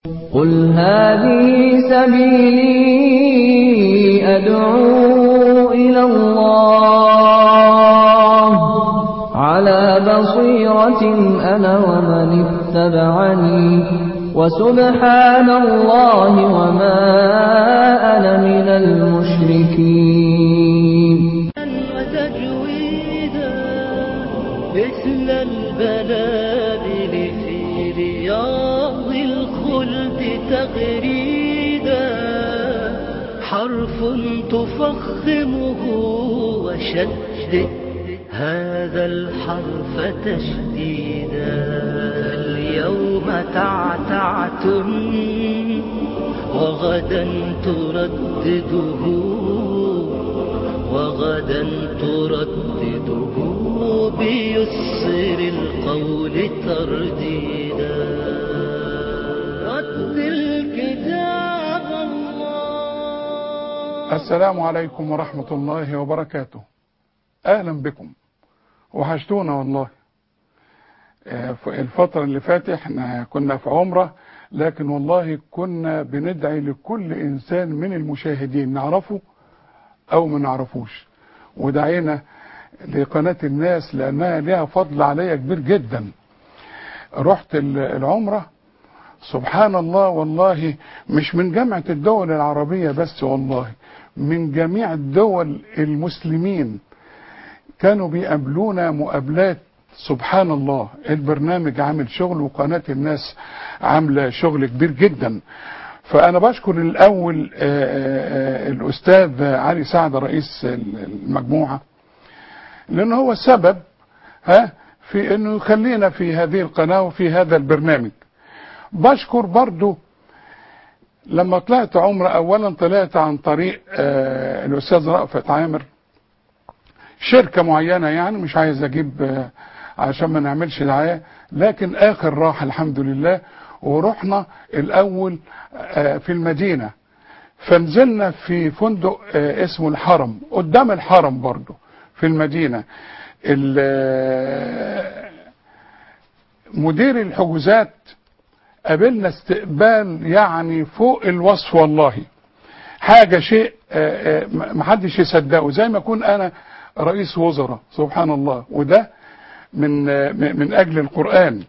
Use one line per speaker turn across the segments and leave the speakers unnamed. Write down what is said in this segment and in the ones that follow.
قل هذه سبيلي أدعو إلى الله على بصيرة أنا ومن اتبعني وسبحان الله وما أنا من المشركين
وتجويدا مثل البلابل في رياض الخلد تغريدا حرف تفخمه وشدد هذا الحرف تشديدا اليوم تعتعتم وغدا تردده وغدا تردده بيسر القول ترديدا رتل كتاب الله
السلام عليكم ورحمة الله وبركاته أهلا بكم وحشتونا والله آه، ف- الفترة اللي فاتت احنا كنا في عمرة لكن والله كنا بندعي لكل إنسان من المشاهدين نعرفه أو ما نعرفوش ودعينا لقناة الناس لأنها لها فضل عليا كبير جدا رحت ال- العمرة سبحان الله والله مش من جامعة الدول العربية بس والله من جميع الدول المسلمين كانوا بيقابلونا مقابلات سبحان الله البرنامج عامل شغل وقناة الناس عاملة شغل كبير جدا فأنا بشكر الأول آه، آه، آه، الأستاذ علي سعد رئيس المجموعة لأن هو السبب ها في أنه يخلينا في هذه القناة وفي هذا البرنامج بشكر برضو لما طلعت عمرة أولا طلعت عن طريق آه، الأستاذ رأفت عامر شركة معينة يعني مش عايز أجيب آه، عشان ما نعملش دعاية لكن آخر راح الحمد لله ورحنا الأول آه، في المدينة فنزلنا في فندق آه، اسمه الحرم قدام الحرم برضو في المدينة ال- آه، مدير الحجوزات قابلنا استقبال يعني فوق الوصف والله حاجة شيء آه، آه، محدش يصدقه زي ما اكون انا رئيس وزراء سبحان الله وده من آه، من اجل القرآن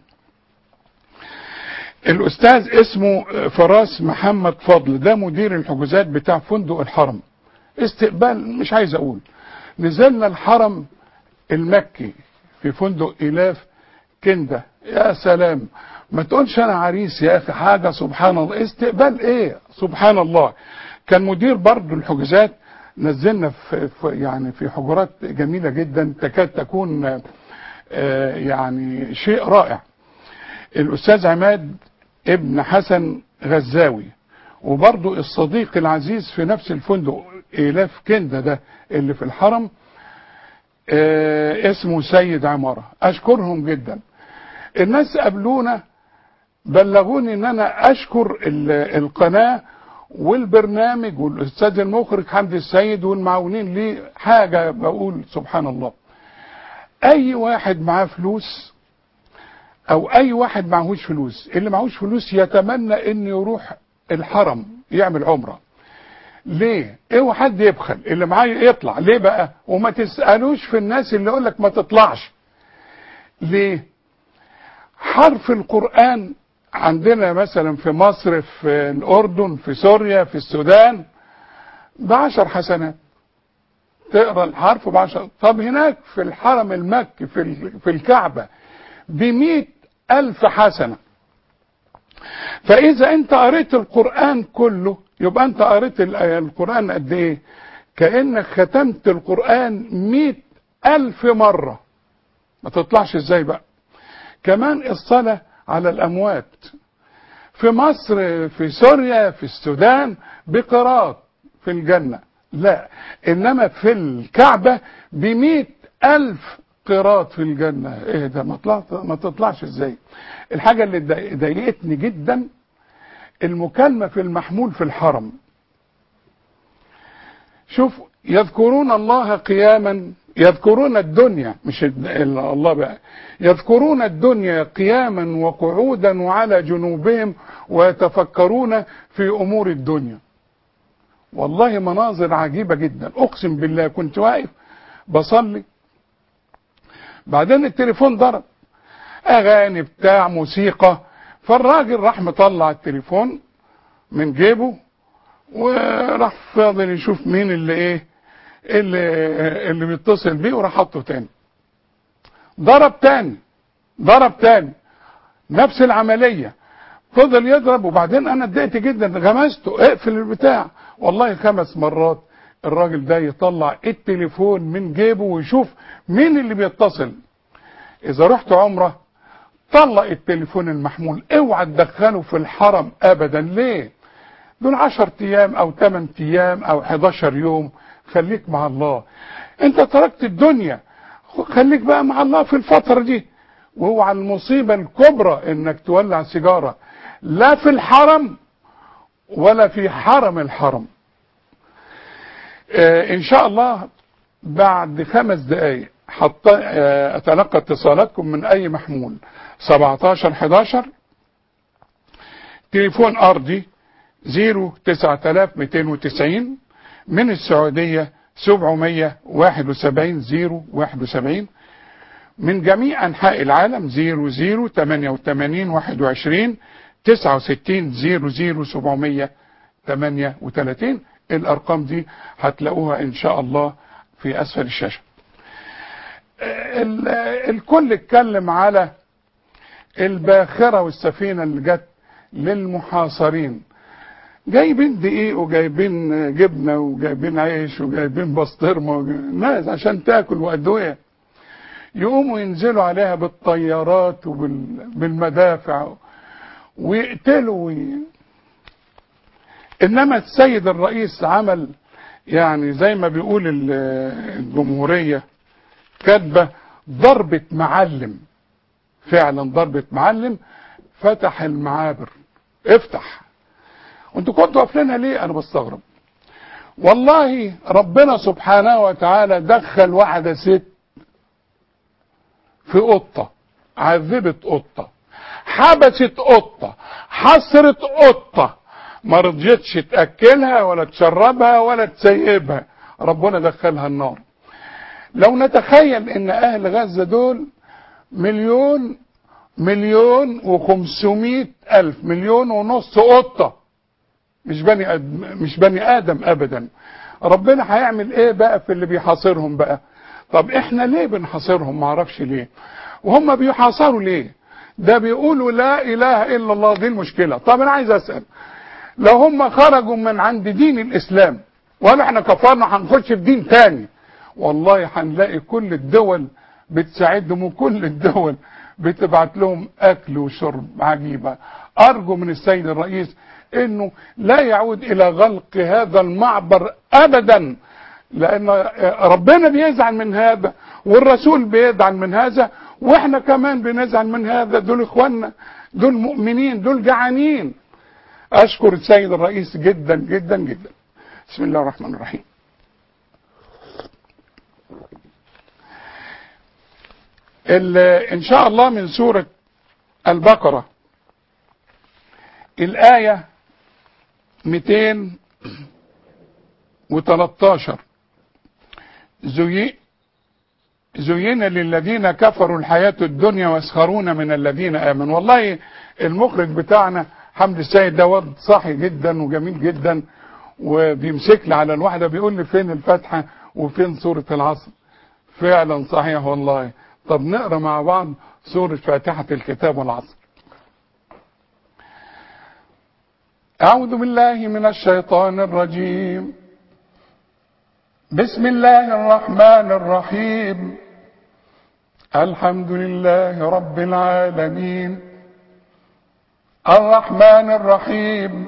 الاستاذ اسمه فراس محمد فضل ده مدير الحجوزات بتاع فندق الحرم استقبال مش عايز اقول نزلنا الحرم المكي في فندق الاف كنده يا سلام ما تقولش انا عريس يا اخي حاجه سبحان الله استقبال ايه سبحان الله كان مدير برضه الحجوزات نزلنا في في- يعني في حجرات جميله جدا تكاد تكون آه، يعني شيء رائع الاستاذ عماد ابن حسن غزاوي وبرضه الصديق العزيز في نفس الفندق الاف كنده ده اللي في الحرم آه، اسمه سيد عماره اشكرهم جدا الناس قابلونا بلغوني ان انا اشكر ال- القناه والبرنامج والاستاذ المخرج حمدي السيد والمعاونين ليه حاجه بقول سبحان الله اي واحد معاه فلوس او اي واحد معهوش فلوس اللي معهوش فلوس يتمنى ان يروح الحرم يعمل عمره ليه اوعى حد يبخل اللي معاه يطلع ليه بقى وما تسالوش في الناس اللي يقول لك ما تطلعش ليه حرف القرآن عندنا مثلا في مصر في الأردن في سوريا في السودان بعشر حسنات تقرا الحرف بعشر طب هناك في الحرم المكي في ال- في الكعبة بمئة ألف حسنة فإذا أنت قريت القرآن كله يبقى أنت قريت ال- القرآن قد إيه؟ كأنك ختمت القرآن مئة ألف مرة ما تطلعش إزاي بقى؟ كمان الصلاة على الأموات في مصر في سوريا في السودان بقراط في الجنة لا إنما في الكعبة بمئة ألف قراط في الجنة إيه ده ما, طلعت ما تطلعش إزاي الحاجة اللي ضايق- ضايقتني جدا المكالمة في المحمول في الحرم شوف يذكرون الله قياما يذكرون الدنيا مش الد- ال- الله بقى يذكرون الدنيا قياما وقعودا وعلى جنوبهم ويتفكرون في امور الدنيا والله مناظر عجيبة جدا اقسم بالله كنت واقف بصلي بعدين التليفون ضرب اغاني بتاع موسيقى فالراجل راح مطلع التليفون من جيبه وراح فاضل يشوف مين اللي ايه اللي اللي بيتصل بيه وراح حطه تاني ضرب تاني ضرب تاني نفس العملية فضل يضرب وبعدين انا اتضايقت جدا غمزته اقفل البتاع والله خمس مرات الراجل ده يطلع التليفون من جيبه ويشوف مين اللي بيتصل اذا رحت عمره طلق التليفون المحمول اوعى تدخله في الحرم ابدا ليه دول 10 ايام او 8 ايام او 11 يوم خليك مع الله انت تركت الدنيا خليك بقى مع الله في الفترة دي واوعى المصيبة الكبرى انك تولع سيجارة لا في الحرم ولا في حرم الحرم آه ان شاء الله بعد خمس دقايق حط آه اتلقى اتصالاتكم من اي محمول 17 11 تليفون ارضي 09290 من السعودية 771 071 من جميع أنحاء العالم 00 88 21 69 00 738 الأرقام دي هتلاقوها إن شاء الله في أسفل الشاشة ال- الكل اتكلم على الباخرة والسفينة اللي جت للمحاصرين جايبين دقيق وجايبين جبنه وجايبين عيش وجايبين بسطرمه وج- ناس عشان تاكل وادويه يقوموا ينزلوا عليها بالطيارات وبالمدافع ويقتلوا وي... انما السيد الرئيس عمل يعني زي ما بيقول ال- الجمهوريه كاتبه ضربه معلم فعلا ضربه معلم فتح المعابر افتح وانتوا كنتوا قافلينها ليه انا بستغرب والله ربنا سبحانه وتعالى دخل واحده ست في قطه عذبت قطه حبست قطه حصرت قطه ما رضيتش تاكلها ولا تشربها ولا تسيبها ربنا دخلها النار لو نتخيل ان اهل غزه دول مليون مليون وخمسمائة الف مليون ونص قطه مش بني آدم مش بني ادم ابدا ربنا هيعمل ايه بقى في اللي بيحاصرهم بقى طب احنا ليه بنحاصرهم معرفش ليه وهم بيحاصروا ليه ده بيقولوا لا اله الا الله دي المشكله طب انا عايز اسال لو هم خرجوا من عند دين الاسلام ولا احنا كفرنا هنخش في دين تاني والله هنلاقي كل الدول بتساعدهم وكل الدول بتبعت لهم اكل وشرب عجيبه ارجو من السيد الرئيس انه لا يعود الى غلق هذا المعبر ابدا لان ربنا بيزعل من هذا والرسول بيزعل من هذا واحنا كمان بنزعل من هذا دول اخواننا دول مؤمنين دول جعانين اشكر السيد الرئيس جدا جدا جدا بسم الله الرحمن الرحيم ال- ان شاء الله من سورة البقرة الآية 213 زي زين للذين كفروا الحياة الدنيا ويسخرون من الذين آمنوا والله المخرج بتاعنا حمد السيد ده واد صاحي جدا وجميل جدا وبيمسك لي على الواحدة بيقول لي فين الفاتحة وفين سورة العصر فعلا صحيح والله طب نقرا مع بعض سورة فاتحة الكتاب والعصر أعوذ بالله من الشيطان الرجيم بسم الله الرحمن الرحيم الحمد لله رب العالمين الرحمن الرحيم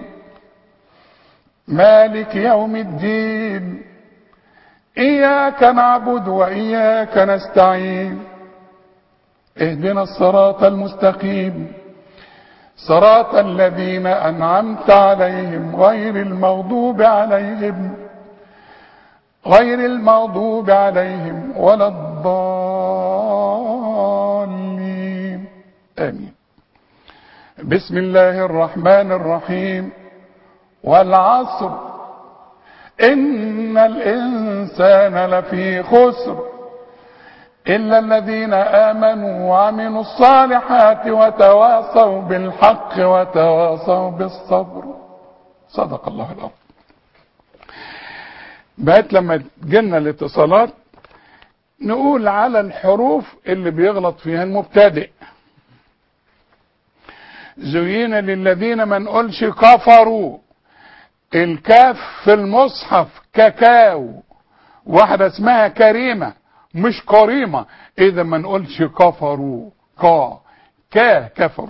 مالك يوم الدين إياك نعبد وإياك نستعين اهدنا الصراط المستقيم صراط الذين أنعمت عليهم غير المغضوب عليهم غير المغضوب عليهم ولا الضالين آمين بسم الله الرحمن الرحيم والعصر إن الإنسان لفي خسر إلا الذين آمنوا وعملوا الصالحات وتواصوا بالحق وتواصوا بالصبر صدق الله الأرض بقت لما تجينا الاتصالات نقول على الحروف اللي بيغلط فيها المبتدئ زين للذين ما نقولش كفروا الكاف في المصحف كاكاو واحدة اسمها كريمة مش كريمة اذا ما نقولش كفروا كا كا كفروا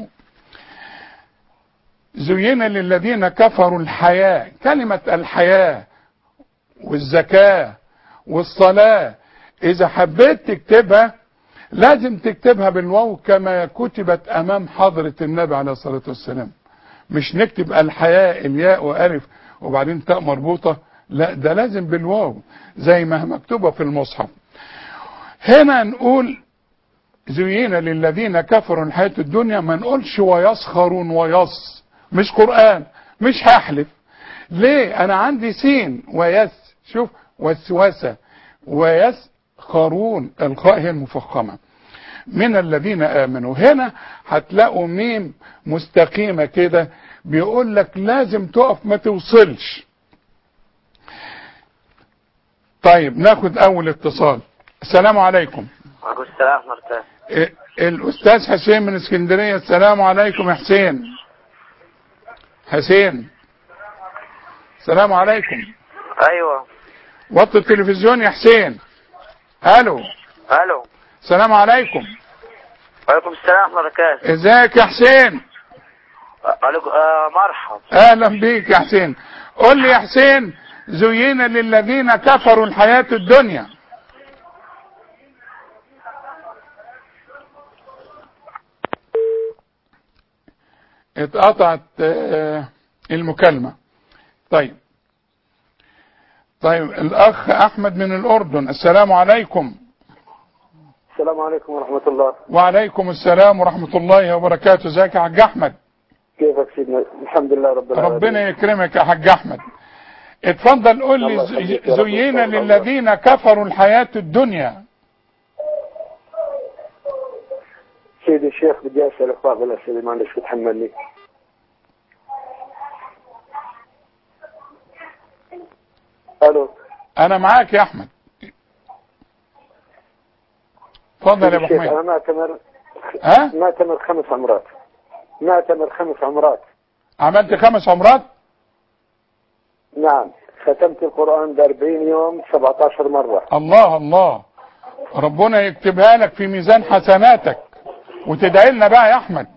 زين للذين كفروا الحياة كلمة الحياة والزكاة والصلاة اذا حبيت تكتبها لازم تكتبها بالواو كما كتبت امام حضرة النبي عليه الصلاة والسلام مش نكتب الحياة الياء والف وبعدين تاء مربوطة لا ده لازم بالواو زي ما مكتوبة في المصحف هنا نقول زين للذين كفروا الحياة الدنيا ما نقولش ويسخرون ويص مش قرآن مش هحلف ليه انا عندي سين ويس شوف وسوسة ويسخرون الخاء هي المفخمة من الذين امنوا هنا هتلاقوا ميم مستقيمة كده بيقول لك لازم تقف ما توصلش طيب ناخد اول اتصال السلام عليكم
وعليكم السلام ورحمة الله
إيه، الاستاذ حسين من اسكندرية السلام عليكم يا حسين حسين السلام عليكم
أيوة
وطي التلفزيون يا حسين الو
ألو
السلام عليكم
وعليكم السلام ورحمة الله وبركاته
ازيك يا حسين
عليكم آه مرحب
اهلا بيك يا حسين قول لي يا حسين زين للذين كفروا الحياة الدنيا اتقطعت آه، المكالمة طيب طيب الاخ احمد من الاردن السلام عليكم
السلام عليكم ورحمة الله
وعليكم السلام ورحمة الله وبركاته ازيك يا حاج احمد
كيفك سيدنا الحمد لله رب العالمين
ربنا يكرمك يا حاج احمد اتفضل قول لي
الله يخليك يا رب.
زين للذين كفروا الحياة الدنيا
سيدي الشيخ بدي أسألك بعض الأسئلة معلش تتحملني ألو
انا معاك يا احمد اتفضل يا ابو
سيدي الشيخ أنا
حميد
معتمر
ها
معتمر خمس عمرات معتمر خمس عمرات
عملت خمس عمرات
نعم ختمت القرآن ب 40 يوم 17 مرة
الله الله ربنا يكتبها لك في ميزان حسناتك وتدعي لنا بقى يا احمد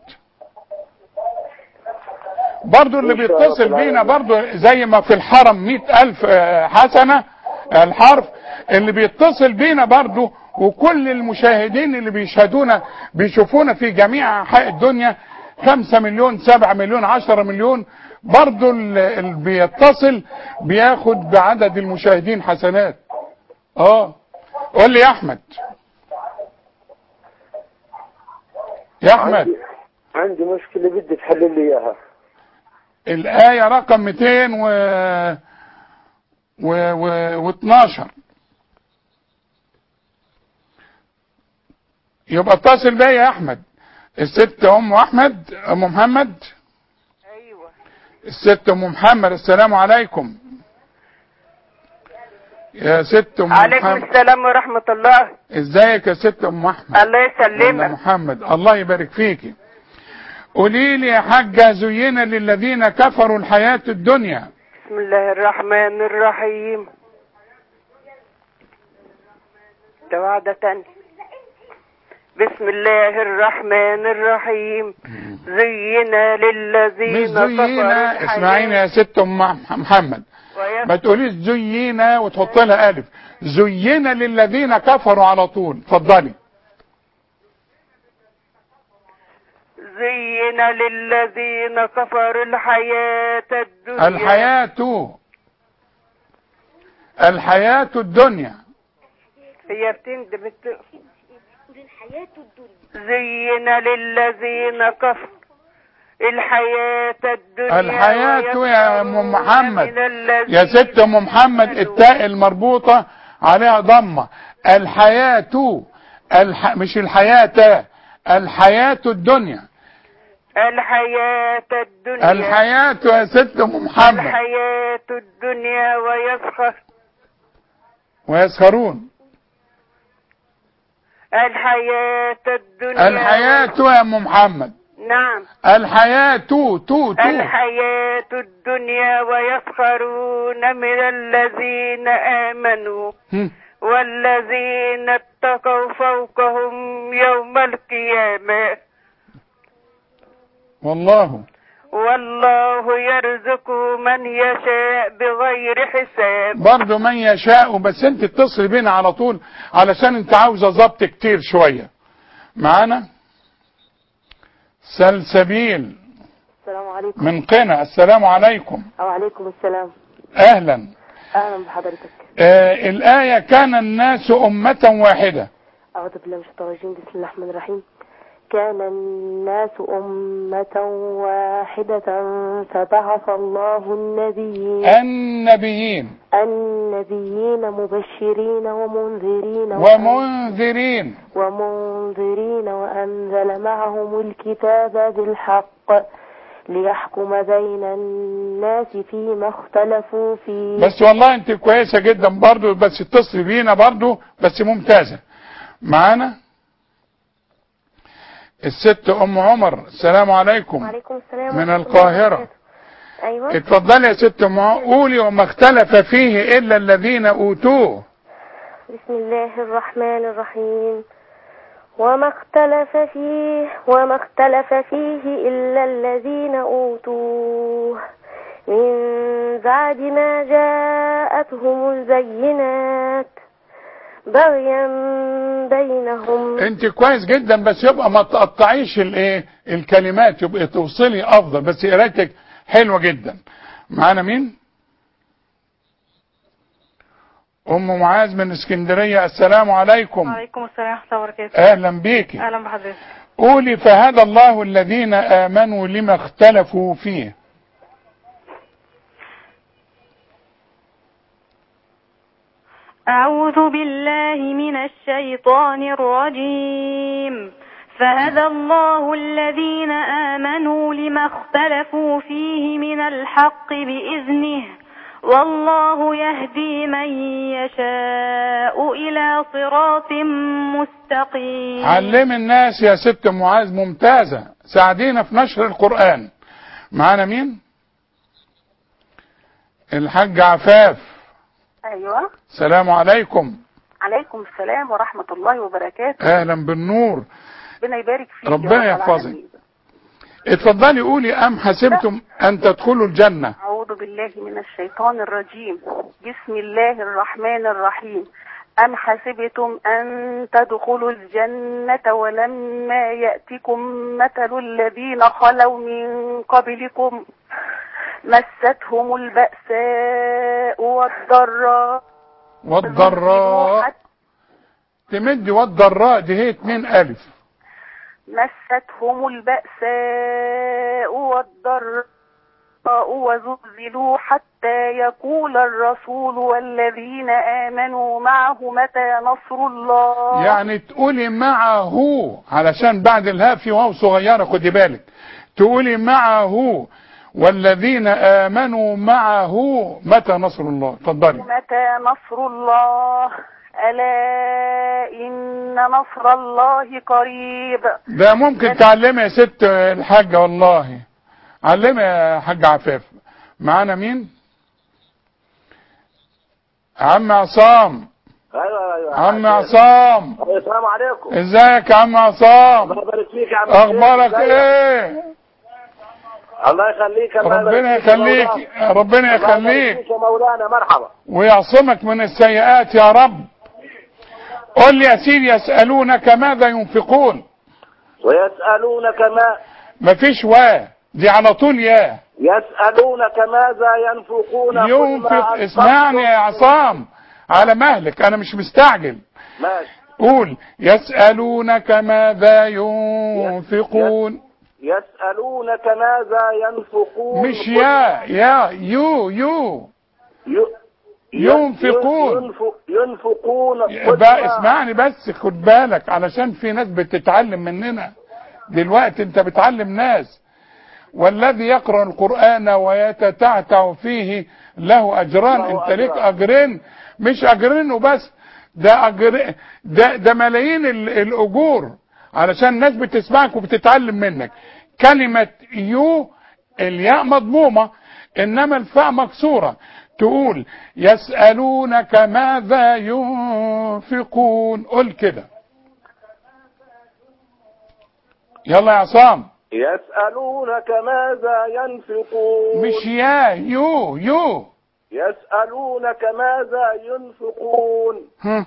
برضو اللي
إن شاء الله
بيتصل
رب
بينا
العالمين.
برضو زي ما في الحرم مئة الف آه، حسنة الحرف اللي بيتصل بينا برضو وكل المشاهدين اللي بيشهدونا بيشوفونا في جميع انحاء الدنيا خمسة مليون سبعة مليون عشرة مليون برضو اللي اللي بيتصل بياخد بعدد المشاهدين حسنات اه قول لي يا احمد يا احمد
عندي, عندي مشكلة بدي تحلل لي إياها
الآية رقم 200 و و و و 12 يبقى اتصل بيا يا احمد الست ام احمد ام محمد
ايوه
الست ام محمد السلام عليكم يا ست ام
عليكم
محمد
السلام ورحمة الله
ازيك يا ست ام احمد
الله
ولا
يسلمك
محمد الله يبارك فيكي قولي لي يا حاجة زين للذين كفروا الحياة الدنيا
بسم الله الرحمن الرحيم ده واحدة تانية بسم الله الرحمن الرحيم زين للذين
مش زينا
كفروا
اسمعيني يا ست ام محمد
ويس-
ما تقوليش زينا وتحط لها الف زين للذين كفروا على طول اتفضلي
زين للذين كفروا الحياة الدنيا
الحياة الحياة الدنيا
هي بتند بت... زين للذين كفروا الحياة الدنيا
الحياة يا ام
ويسخرون
محمد
من الذين
يا ست ام محمد
آمنوا.
التاء المربوطة عليها ضمة الحياة الح... مش الحياة الحياة الدنيا
الحياة الدنيا
الحياة يا ست ام محمد
الحياة الدنيا ويسخر
ويسخرون
الحياة الدنيا
الحياة يا ام محمد
نعم
الحياة تو تو تو
الحياة الدنيا ويسخرون من الذين آمنوا
هم.
والذين اتقوا فوقهم يوم القيامة
والله
والله يرزق من يشاء بغير حساب
برضه من يشاء بس انت اتصل بينا على طول علشان انت عاوزه ضبط كتير شويه معانا سلسبيل
السلام عليكم
من قنا السلام عليكم
وعليكم السلام
اهلا
اهلا بحضرتك
آه الايه كان الناس امه واحده
اعوذ بالله من الشيطان الرجيم بسم الله الرحمن الرحيم كان الناس أمة واحدة فبعث الله النبيين
النبيين
النبيين مبشرين ومنذرين
ومنذرين
ومنذرين وأنزل معهم الكتاب بالحق ليحكم بين الناس فيما اختلفوا فيه
بس والله انت كويسه جدا برضه بس اتصل بينا برضه بس ممتازه معانا الست ام عمر السلام عليكم
وعليكم السلام
من
ورحمة الله
القاهرة.
وبركاته. أيوة
اتفضلي يا ست ام عمر قولي وما اختلف فيه الا الذين اوتوه
بسم الله الرحمن الرحيم وما اختلف فيه وما اختلف فيه إلا الذين أوتوه من بعد ما جاءتهم البينات بغيا بينهم
انت كويس جدا بس يبقى ما تقطعيش الايه الكلمات يبقى توصلي افضل بس قرايتك حلوه جدا معانا مين ام معاذ من اسكندريه السلام عليكم
وعليكم السلام ورحمة الله وبركاته
اهلا بيكي
أهلا بحضرتك
قولي فهدى الله الذين امنوا لما اختلفوا فيه
أعوذ بالله من الشيطان الرجيم فهدى الله الذين آمنوا لما اختلفوا فيه من الحق بإذنه والله يهدي من يشاء إلى صراط مستقيم
علم الناس يا ست معاذ ممتازة ساعدينا في نشر القرآن معانا مين الحاج عفاف
ايوه
السلام عليكم
عليكم السلام ورحمة الله وبركاته
اهلا بالنور
ربنا يبارك فيك
ربنا
يا رب
يحفظك.
العالمين.
اتفضلي قولي ام حسبتم ان تدخلوا الجنة
أعوذ بالله من الشيطان الرجيم بسم الله الرحمن الرحيم أم حسبتم أن تدخلوا الجنة ولما يأتكم مثل الذين خلوا من قبلكم مستهم البأساء والضراء
والضراء
حتى
تمدي والضراء دي هي اتنين الف
مستهم البأساء والضراء وزلزلوا حتى يقول الرسول والذين آمنوا معه متى نصر الله
يعني تقولي معه علشان بعد الهاء في واو صغيرة خدي بالك تقولي معه والذين آمنوا معه متى نصر الله اتفضلي
متى نصر الله ألا إن نصر الله قريب
ده ممكن تعلمي يا ست الحاجة والله علمي يا حاج عفاف معانا مين عم عصام
ايوه ايوه
عم عصام
السلام عليكم
ازيك يا عم عصام
الله يبارك فيك يا عم
اخبارك
إزيك؟
ايه
الله يخليك الله
ربنا
يبارك فيك يا
يخليك
مولانا.
ربنا
الله يبارك
يخليك
فيك يا مولانا مرحبا
ويعصمك من السيئات يا رب قل لي يا سيدي يسألونك ماذا ينفقون
ويسألونك ما
مفيش وا دي على طول يا
يسألونك ماذا ينفقون قل ما
ينفق
أنفقتم
اسمعني يا عصام على مهلك انا مش مستعجل
ماشي
قول يسألونك ماذا ينفقون
يسألونك ماذا ينفقون
مش
قل
يا يا يو يو
ي-
ينفقون.
ينفق ينفقون قل
بقى
ما-
اسمعني بس خد بالك علشان في ناس بتتعلم مننا دلوقتي انت بتعلم ناس والذي يقرأ القرآن ويتتعتع فيه له أجران
له
انت ليك
أجران.
أجرين مش أجرين وبس ده أجر ده, ده ملايين ال- الأجور علشان الناس بتسمعك وبتتعلم منك كلمة يو الياء مضمومة إنما الفاء مكسورة تقول يسألونك ماذا ينفقون قول كده يلا يا عصام
يسألونك ماذا ينفقون
مش يا يو يو
يسألونك ماذا ينفقون
ها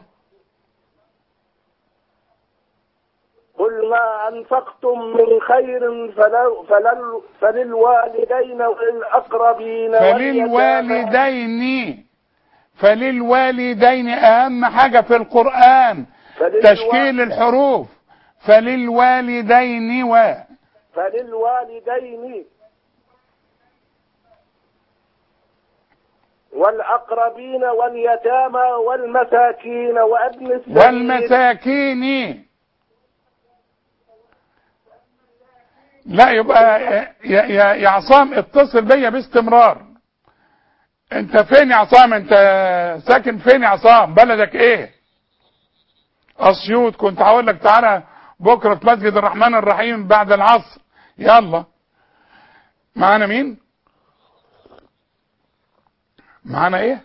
قل ما أنفقتم من خير فلو فلل فللوالدين والأقربين واليتامى
فللوالدين فللوالدين اهم حاجة في القرآن
فللوا-
تشكيل الحروف فللوالدين و
فللوالدين والأقربين واليتامى والمساكين وابن السبيل
والمساكين لا يبقى يا, يا, يا عصام اتصل بيا باستمرار انت فين يا عصام انت ساكن فين يا عصام بلدك ايه اسيوط كنت هقول لك تعالى بكره في مسجد الرحمن الرحيم بعد العصر يلا معانا مين معانا ايه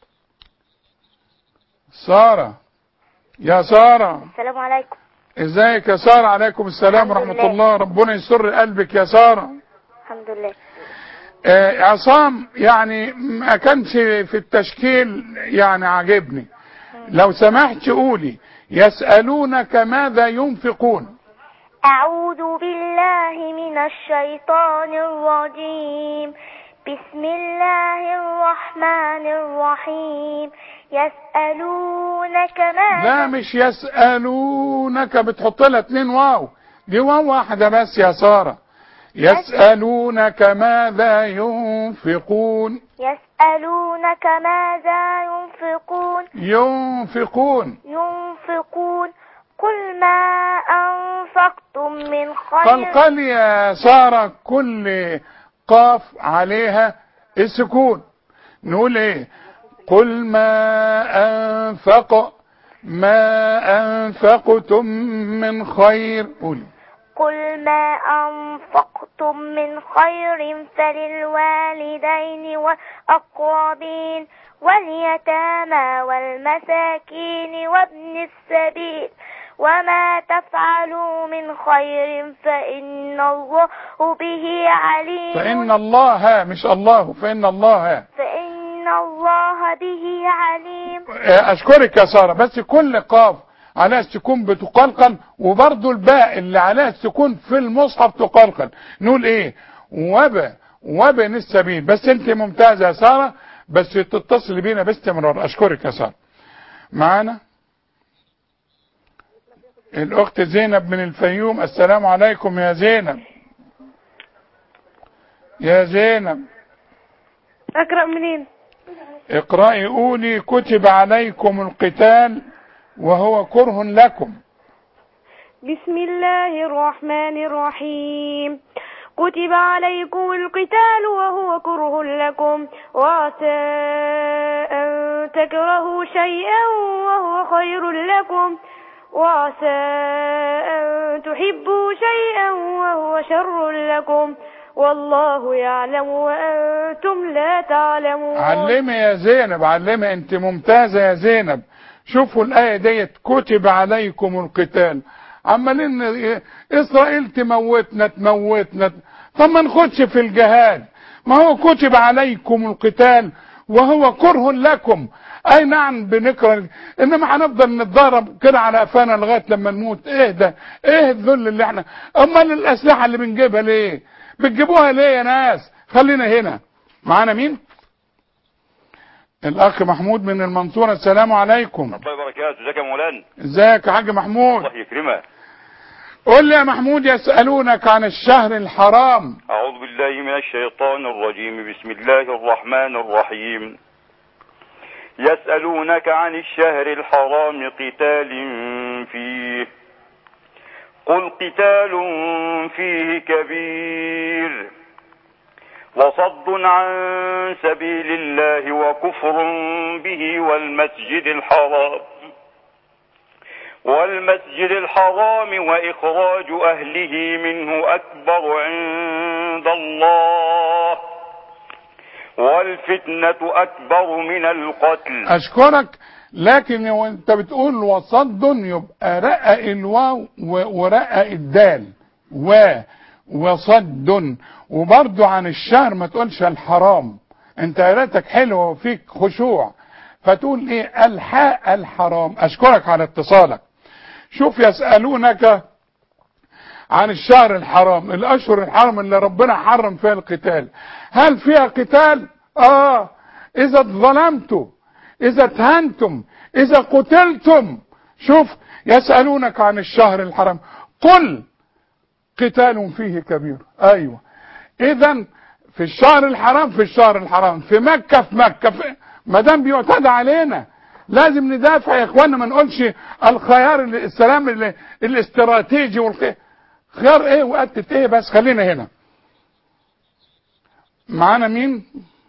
ساره يا ساره
السلام عليكم
ازيك يا ساره عليكم السلام
الحمد
ورحمه
لله.
الله ربنا يسر قلبك يا ساره
الحمد لله
آه، عصام يعني ما كانش في التشكيل يعني عاجبني لو سمحت قولي يسألونك ماذا ينفقون
أعوذ بالله من الشيطان الرجيم بسم الله الرحمن الرحيم يسألونك
لا
ماذا
مش يسألونك بتحط لها اتنين واو دي واو واحدة بس يا سارة يسألونك ماذا ينفقون
يسألونك ماذا ينفقون
ينفقون
ينفقون قل ما أنفقتم من خير
قلقل يا سارة كل قاف عليها السكون نقول ايه قل ما انفق ما انفقتم من خير قول
قل ما أنفقتم من خير فللوالدين والأقربين واليتامى والمساكين وابن السبيل وما تفعلوا من خير فإن الله به عليم
فان الله مش الله فان الله
فإن الله به عليم
اشكرك يا سارة بس كل قاف عليها السكون بتقلقل وبرضو الباء اللي عليها السكون في المصحف تقلقل نقول ايه وب وبن السبيل بس انت ممتازة يا سارة بس تتصل بينا باستمرار اشكرك يا سارة معانا الاخت زينب من الفيوم السلام عليكم يا زينب يا زينب
أقرأ منين
اقرأي قولي كتب عليكم القتال وهو كره لكم
بسم الله الرحمن الرحيم كتب عليكم القتال وهو كره لكم وعسى أن تكرهوا شيئا وهو خير لكم وعسى أن تحبوا شيئا وهو شر لكم والله يعلم وأنتم لا تعلمون
علمي يا زينب علمي انت ممتازة يا زينب شوفوا الآية ديت كتب عليكم القتال عمالين إسرائيل تموتنا تموتنا طب ما نخدش في الجهاد ما هو كتب عليكم القتال وهو كره لكم اي نعم بنكره انما هنفضل نتضارب كده على قفانا لغايه لما نموت ايه ده ايه الذل اللي احنا امال الاسلحه اللي بنجيبها ليه بتجيبوها ليه يا ناس خلينا هنا معانا مين الاخ محمود من المنصورة السلام عليكم
الله وبركاته ازيك يا مولانا
ازيك يا حاج محمود
الله يكرمك
قول لي يا محمود يسألونك عن الشهر الحرام
اعوذ بالله من الشيطان الرجيم بسم الله الرحمن الرحيم يسألونك عن الشهر الحرام قتال فيه قل قتال فيه كبير وصد عن سبيل الله وكفر به والمسجد الحرام والمسجد الحرام وإخراج أهله منه أكبر عند الله والفتنة أكبر من القتل
اشكرك لكن وانت بتقول وصد يبقى رقق الواو و- ورقق الدال و وصد وبرضو عن الشهر ما تقولش الحرام انت قراءتك حلوه وفيك خشوع فتقول ايه الحاء الحرام اشكرك على اتصالك شوف يسألونك عن الشهر الحرام الاشهر الحرام اللي ربنا حرم فيها القتال هل فيها قتال اه اذا ظلمتم اذا اتهنتم اذا قتلتم شوف يسألونك عن الشهر الحرام قل قتال فيه كبير ايوه اذا في الشهر الحرام في الشهر الحرام في مكة في مكة في ما دام بيعتدى علينا لازم ندافع يا اخوانا ما نقولش الخيار ال- السلام ال- الاستراتيجي والخيار خيار ايه وقتت ايه بس خلينا هنا معانا مين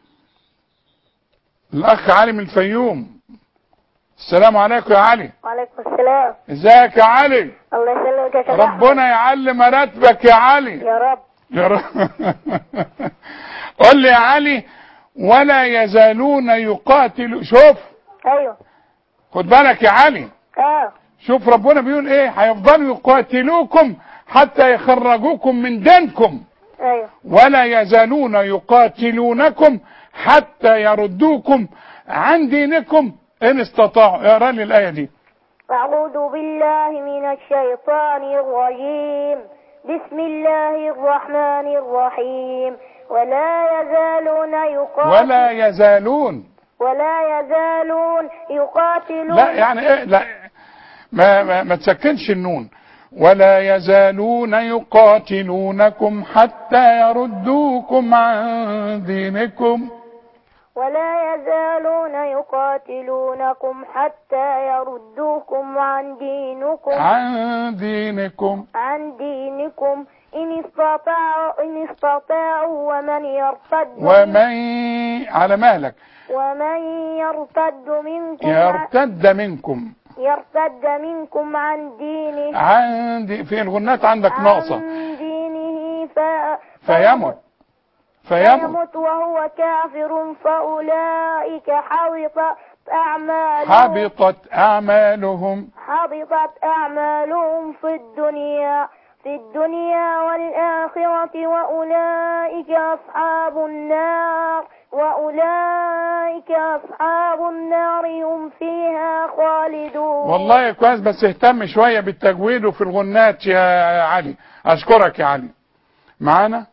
الاخ علي من الفيوم السلام عليكم يا علي
وعليكم السلام
ازيك يا علي
الله يسلمك يا شيخ
ربنا يعلي مراتبك يا علي
يا رب
يا رب قول لي يا علي ولا يزالون يقاتل شوف
ايوه
خد بالك يا علي
اه
شوف ربنا بيقول ايه هيفضلوا يقاتلوكم حتى يخرجوكم من دينكم
ايوه
ولا يزالون يقاتلونكم حتى يردوكم عن دينكم ان استطاعوا اقرا لي الايه دي
أعوذ بالله من الشيطان الرجيم بسم الله الرحمن الرحيم ولا يزالون يقاتل
ولا يزالون
ولا يزالون يقاتلون
لا يعني ايه لا ما ما, ما تسكنش النون ولا يزالون يقاتلونكم حتى يردوكم عن دينكم
ولا يزالون يقاتلونكم حتى يردوكم عن دينكم
عن دينكم
عن دينكم إن استطاعوا إن استطاعوا ومن يرتد
ومن على مهلك
ومن يرتد منكم
يرتد منكم
يرتد منكم عن دينه
عن دي في الغنات عندك ناقصة
عن دينه ف...
فيمت فيمت
فيمت وهو كافر فأولئك حبطت أعمالهم
حبطت أعمالهم
حبطت أعمالهم في الدنيا في الدنيا والآخرة وأولئك أصحاب النار وأولئك أصحاب النار هم فيها خالدون
والله كويس بس اهتم شوية بالتجويد وفي الغنات يا علي أشكرك يا علي معانا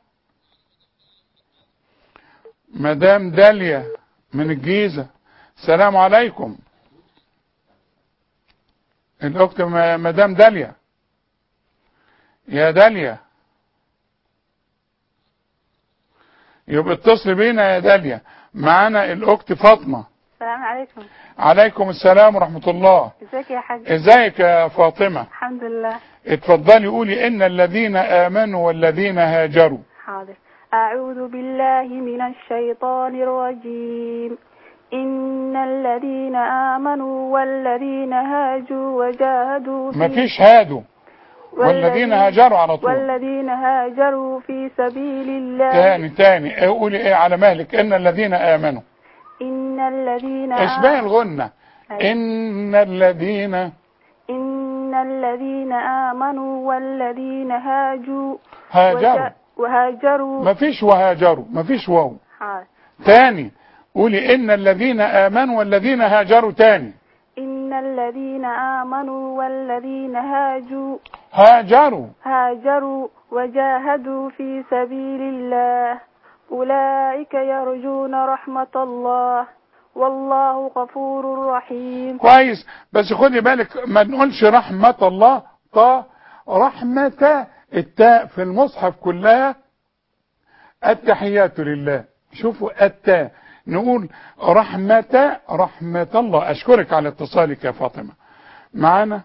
مدام داليا من الجيزة السلام عليكم الأخت م- مدام داليا يا داليا يبقى اتصل بينا يا داليا معانا الأخت فاطمة
السلام عليكم
عليكم السلام ورحمة الله
ازيك يا حاج
ازيك يا فاطمة
الحمد لله
اتفضلي قولي ان الذين امنوا والذين هاجروا
حاضر أعوذ بالله من الشيطان الرجيم إن الذين آمنوا والذين هاجوا وجاهدوا في
مفيش هادوا والذين هاجروا على طول
والذين هاجروا في سبيل الله
تاني تاني اه، قولي ايه على مهلك ان الذين امنوا
إن الذين
اشباه الغنة ان الذين
إن الذين آمنوا والذين هاجوا
هاجروا
وجا- وهاجروا
مفيش وهاجروا مفيش واو
حاضر.
تاني قولي ان الذين امنوا والذين هاجروا تاني
إن الذين آمنوا والذين هاجوا
هاجروا
هاجروا وجاهدوا في سبيل الله أولئك يرجون رحمة الله والله غفور رحيم
كويس بس خدي بالك ما نقولش رحمة الله طا رحمة التاء في المصحف كلها التحيات لله شوفوا التاء نقول رحمة رحمة الله أشكرك على اتصالك يا فاطمة معانا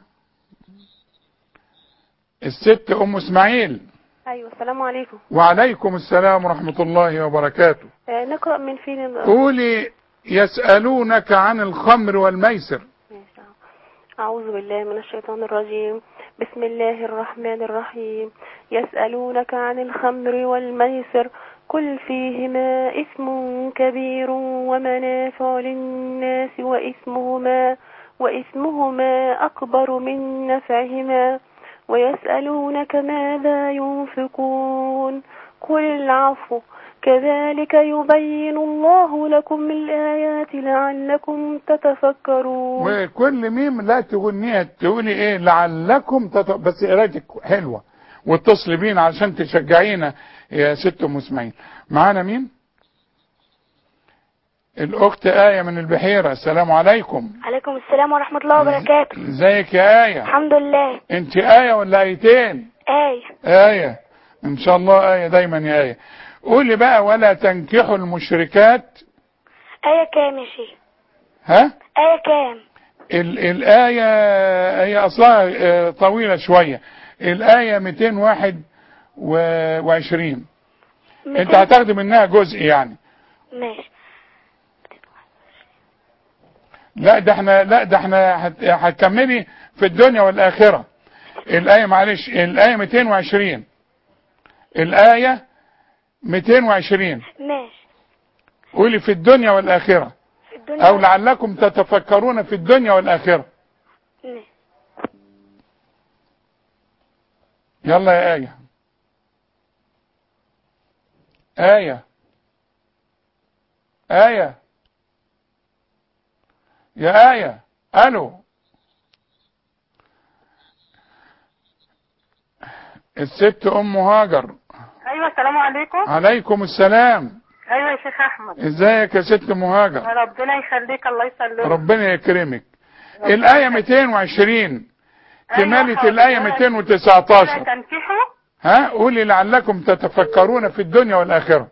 الست أم إسماعيل
ايوه السلام عليكم
وعليكم السلام ورحمة الله وبركاته
آه نقرا من فين
قولي يسألونك عن الخمر والميسر
أعوذ بالله من الشيطان الرجيم بسم الله الرحمن الرحيم يسألونك عن الخمر والميسر قل فيهما إثم كبير ومنافع للناس وإثمهما وإثمهما أكبر من نفعهما ويسألونك ماذا ينفقون قل العفو كذلك يبين الله لكم الآيات لعلكم تتفكرون
وكل ميم لا تغنيها تقولي ايه لعلكم تت... بس قرايتك حلوه واتصلي بينا عشان تشجعينا يا ست ام اسماعيل معانا مين الاخت ايه من البحيره السلام عليكم
عليكم السلام ورحمة الله وبركاته
ازيك يا ايه
الحمد لله
انت ايه ولا ايتين
آية
ايه ان شاء الله ايه دايما يا ايه قولي بقى ولا تنكحوا المشركات
آية كام يا شيخ
ها
آية كام
ال الآية هي أصلها آه، طويلة شوية الآية 221 أنت هتاخدي منها جزء يعني
ماشي
لا ده احنا لا ده احنا هت- هتكملي في الدنيا والآخرة الآية معلش الآية 220 الآية 220
ماشي
قولي في الدنيا والآخرة
في الدنيا
أو لعلكم تتفكرون في الدنيا والآخرة
ماشي.
يلا يا آية آية آية يا آية ألو الست أم هاجر
ايوه السلام عليكم
عليكم السلام
ايوه يا شيخ احمد
ازيك يا ست مهاجر
ربنا يخليك الله يسلمك
ربنا يكرمك الآية 220 كمالة
حاضر.
الآية
ولا
219
تنكحوا
ها قولي لعلكم تتفكرون في الدنيا والآخرة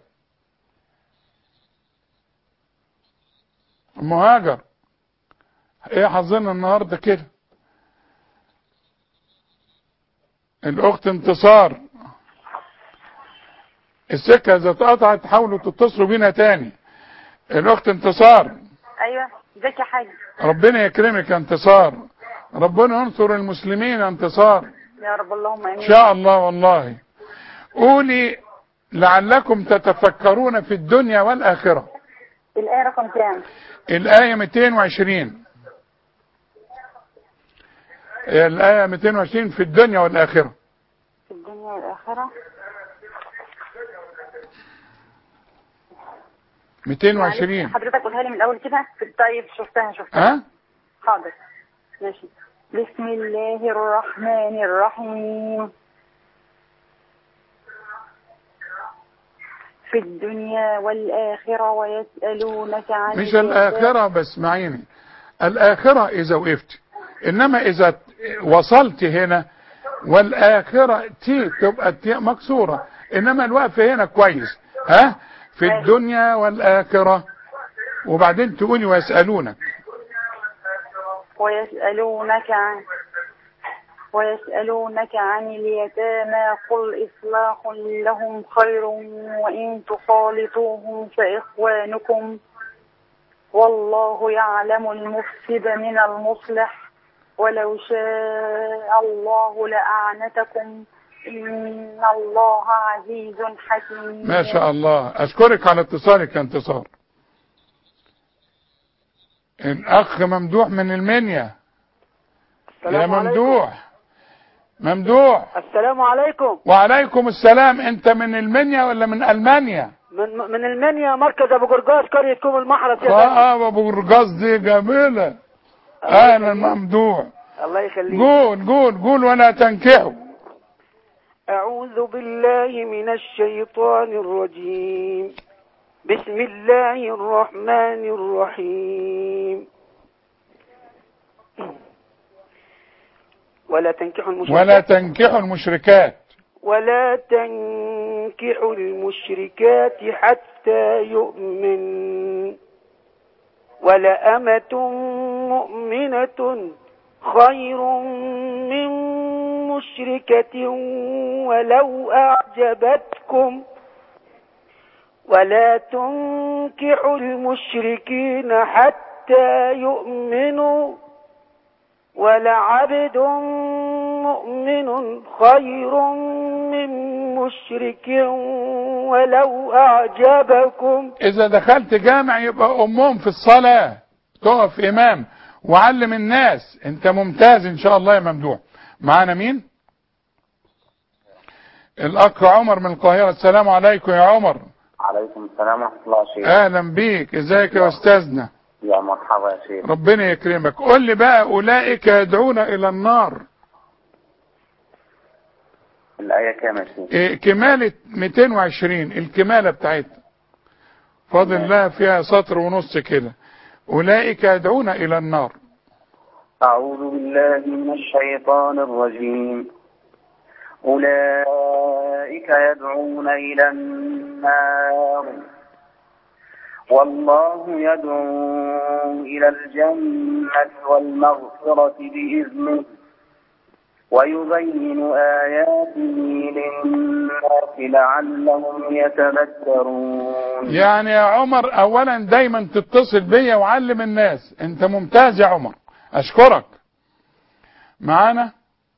مهاجر ايه حظنا النهاردة كده الأخت انتصار السكة إذا اتقطعت حاولوا تتصلوا بينا تاني الأخت انتصار
ايوه ازيك يا حاج
ربنا يكرمك يا انتصار ربنا ينصر المسلمين يا انتصار
يا رب اللهم امين
ان شاء الله والله قولي لعلكم تتفكرون في الدنيا والآخرة
الايه رقم كام
الآية 220 الآية 220 في الدنيا والآخرة
في الدنيا والاخره
220
معلش، حضرتك قولها لي من الاول كده طيب شفتها شفتها
ها
حاضر ماشي بسم الله الرحمن الرحيم في الدنيا والآخرة ويسألونك عن
مش
اليتامى.
الآخرة بس معيني الآخرة إذا وقفت إنما إذا وصلت هنا والآخرة تي تبقى تي مكسورة إنما الوقف هنا كويس ها في الدنيا والآخرة وبعدين تقولي ويسألونك
ويسألونك عن ويسألونك عن اليتامى قل إصلاح لهم خير وإن تخالطوهم فإخوانكم والله يعلم المفسد من المصلح ولو شاء الله لأعنتكم إن الله عزيز حكيم
ما شاء الله أشكرك على اتصالك يا انتصار الأخ ممدوح من المنيا يا
السلام عليكم.
ممدوح ممدوح
السلام عليكم
وعليكم السلام انت من المنيا ولا من المانيا
من من المنيا مركز ابو قرقاس قريه كوم المحرس يا فندم.
اه ابو رقاص دي جميله اهلا ممدوح
الله يخليك
قول قول قول ولا تنكحوا
أعوذ بالله من الشيطان الرجيم بسم الله الرحمن الرحيم ولا تنكحوا المشركات
ولا تنكحوا المشركات
ولا تنكحوا المشركات حتى يؤمن ولأمة مؤمنة خير من مشركة ولو أعجبتكم ولا تنكحوا المشركين حتى يؤمنوا ولعبد مؤمن خير من مشرك ولو أعجبكم
اذا دخلت جامع يبقى امهم في الصلاة تقف امام وعلم الناس انت ممتاز ان شاء الله يا ممدوح معانا مين الاخ عمر من القاهرة السلام عليكم يا عمر
عليكم السلام ورحمة الله يا شيخ
اهلا بيك ازيك يا استاذنا
يا مرحبا يا شيخ
ربنا يكرمك قول لي بقى اولئك يدعون الى النار
الآية كام يا شيخ
إيه كمالة 220 الكمالة بتاعتها فاضل لها فيها سطر ونص كده اولئك يدعون الى النار
أعوذ بالله من الشيطان الرجيم أولئك يدعون إلى النار والله يدعو إلى الجنة والمغفرة بإذنه ويبين آياته للناس لعلهم يتذكرون
يعني يا عمر اولا دايما تتصل بيا وعلم الناس انت ممتاز يا عمر اشكرك معانا